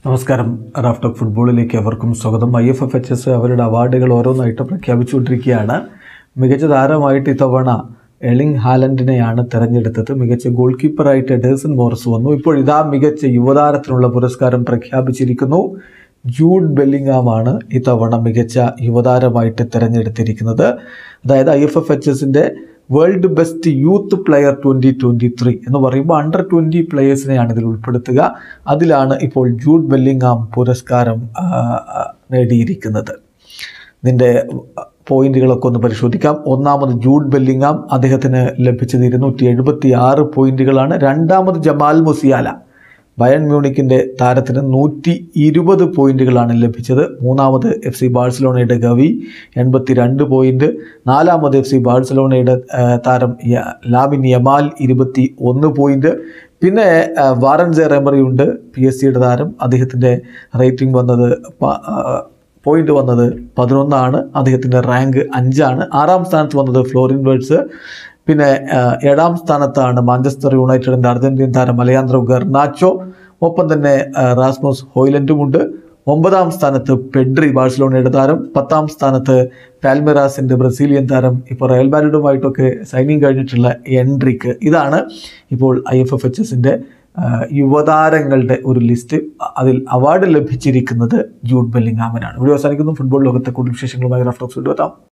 നമസ്കാരം Raf talk ഫുട്ബോളിലേക്ക് അവർക്കും സ്വാഗതം I F F H S അവരുടെ അവാർഡുകൾ ഓരോന്നായിട്ട് പ്രഖ്യാപിച്ചുകൊണ്ടിരിക്കുകയാണ് മികച്ച താരമായിട്ട് ഇത്തവണ എളിങ് ഹാലൻഡിനെയാണ് തെരഞ്ഞെടുത്തത് മികച്ച ഗോൾ കീപ്പറായിട്ട് ഡേസൺ മോറിസ് വന്നു ഇപ്പോൾ ഇതാ മികച്ച യുവതാരത്തിനുള്ള പുരസ്കാരം പ്രഖ്യാപിച്ചിരിക്കുന്നു ജൂഡ് ബെല്ലിംഗാമാണ് ഇത്തവണ മികച്ച യുവതാരമായിട്ട് തിരഞ്ഞെടുത്തിരിക്കുന്നത് അതായത് ഐ എഫ് എഫ് എച്ച് എസിൻ്റെ world best youth player twenty twenty three എന്ന് പറയുമ്പോൾ അണ്ടർ ട്വൻ്റി പ്ലെയേഴ്സിനെയാണ് ഇതിൽ ഉൾപ്പെടുത്തുക അതിലാണ് ഇപ്പോൾ ജൂഡ് ബെല്ലിംഗാം പുരസ്കാരം ആ, ആ, നേടിയിരിക്കുന്നത് ഇതിൻ്റെ പോയിന്റുകളൊക്കെ ഒന്ന് പരിശോധിക്കാം ഒന്നാമത് ജൂഡ് ബെല്ലിംഗാം അദ്ദേഹത്തിന് ലഭിച്ചത് ഇരുന്നൂറ്റി എഴുപത്തി ആറ് പോയിന്റുകളാണ് രണ്ടാമത് ജമാൽ മുസിയാല ബയൺ മ്യൂണിക്കിൻ്റെ താരത്തിന് നൂറ്റി ഇരുപത് പോയിന്റുകളാണ് ലഭിച്ചത് മൂന്നാമത് എഫ് സി ബാഴ്സലോണയുടെ ഗവി എൺപത്തി രണ്ട് പോയിന്റ് നാലാമത് എഫ് സി ബാഴ്സലോണയുടെ ആ, താരം യ- ലാമിൻ യമാൽ ഇരുപത്തി ഒന്ന് പോയിന്റ് പിന്നെ ആ, വാറൻസെ റെമറി ഉണ്ട് പി എസ് സിയുടെ താരം അദ്ദേഹത്തിൻ്റെ റേറ്റിംഗ് വന്നത് പ- ആ, പോയിന്റ് വന്നത് പതിനൊന്നാണ് അദ്ദേഹത്തിൻ്റെ റാങ്ക് അഞ്ചാണ് ആറാം സ്ഥാനത്ത് വന്നത് ഫ്ലോറിൻ വേർഡ്സ് പിന്നെ ആ, ഏഴാം സ്ഥാനത്താണ് മാഞ്ചസ്റ്റർ യുണൈറ്റഡിൻ്റെ അർജന്റീൻ താരം അലയാന്ത്രോ ഗർനാച്ചോ ഒപ്പം തന്നെ ആ, റാസ്മോസ് ഹോയ്ലൻഡുമുണ്ട് ഒമ്പതാം സ്ഥാനത്ത് പെഡ്രി ബാഴ്സലോണയുടെ താരം പത്താം സ്ഥാനത്ത് പാൽമെറാസിൻ്റെ ബ്രസീലിയൻ താരം ഇപ്പോൾ റയൽ മാഡ്രിഡുമായിട്ടൊക്കെ സൈനിങ് കഴിഞ്ഞിട്ടുള്ള എൻട്രിക്ക് ഇതാണ് ഇപ്പോൾ ഐ എഫ് എഫ് എച്ച് എസിൻ്റെ യുവതാരങ്ങളുടെ ഒരു ലിസ്റ്റ് അതിൽ അവാർഡ് ലഭിച്ചിരിക്കുന്നത് ജൂഡ് ബെല്ലിംഗാമനാണ് ഇവിടെ അവസാനിക്കുന്നു ഫുട്ബോൾ ലോകത്തെ കൂടുതൽ വിശേഷങ്ങളുമായി റഫ്റ്റോക്സ് കൊണ്ടുവെത്താം